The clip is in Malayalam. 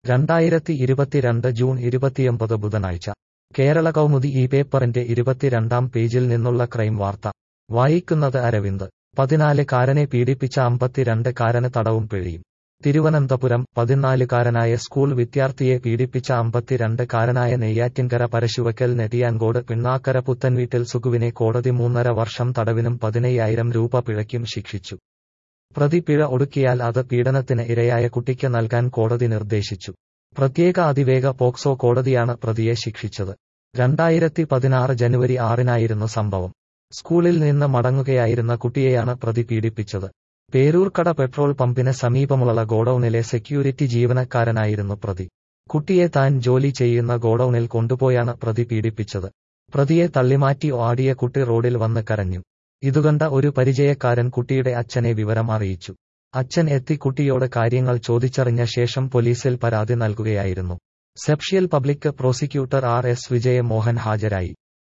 രണ്ടായിരത്തി ഇരുപത്തിരണ്ട് ജൂൺ ഇരുപത്തിയൊമ്പത് ബുധനാഴ്ച കേരള കൗമുദി ഈ പേപ്പറിന്റെ ഇരുപത്തിരണ്ടാം പേജിൽ നിന്നുള്ള ക്രൈം വാർത്ത വായിക്കുന്നത് അരവിന്ദ് പതിനാല് കാരനെ പീഡിപ്പിച്ച അമ്പത്തിരണ്ട് കാരന് തടവും പിഴയും തിരുവനന്തപുരം പതിനാലുകാരനായ സ്കൂൾ വിദ്യാർത്ഥിയെ പീഡിപ്പിച്ച അമ്പത്തിരണ്ട് കാരനായ നെയ്യാറ്റിൻകര പരശുവക്കൽ നെടിയാൻകോട് പിണ്ണാക്കര പുത്തൻവീട്ടിൽ സുഗുവിനെ കോടതി മൂന്നര വർഷം തടവിനും പതിനയ്യായിരം രൂപ പിഴയ്ക്കും ശിക്ഷിച്ചു പ്രതി പിഴ ഒടുക്കിയാൽ അത് പീഡനത്തിന് ഇരയായ കുട്ടിക്ക് നൽകാൻ കോടതി നിർദ്ദേശിച്ചു പ്രത്യേക അതിവേഗ പോക്സോ കോടതിയാണ് പ്രതിയെ ശിക്ഷിച്ചത് രണ്ടായിരത്തി പതിനാറ് ജനുവരി ആറിനായിരുന്നു സംഭവം സ്കൂളിൽ നിന്ന് മടങ്ങുകയായിരുന്ന കുട്ടിയെയാണ് പ്രതി പീഡിപ്പിച്ചത് പേരൂർക്കട പെട്രോൾ പമ്പിന് സമീപമുള്ള ഗോഡൌണിലെ സെക്യൂരിറ്റി ജീവനക്കാരനായിരുന്നു പ്രതി കുട്ടിയെ താൻ ജോലി ചെയ്യുന്ന ഗോഡൌണിൽ കൊണ്ടുപോയാണ് പ്രതി പീഡിപ്പിച്ചത് പ്രതിയെ തള്ളിമാറ്റി ഓടിയ കുട്ടി റോഡിൽ വന്ന് കരഞ്ഞു ഇതുകണ്ട ഒരു പരിചയക്കാരൻ കുട്ടിയുടെ അച്ഛനെ വിവരം അറിയിച്ചു അച്ഛൻ എത്തി കുട്ടിയോട് കാര്യങ്ങൾ ചോദിച്ചറിഞ്ഞ ശേഷം പോലീസിൽ പരാതി നൽകുകയായിരുന്നു special public prosecutor R S Vijayamohan ഹാജരായി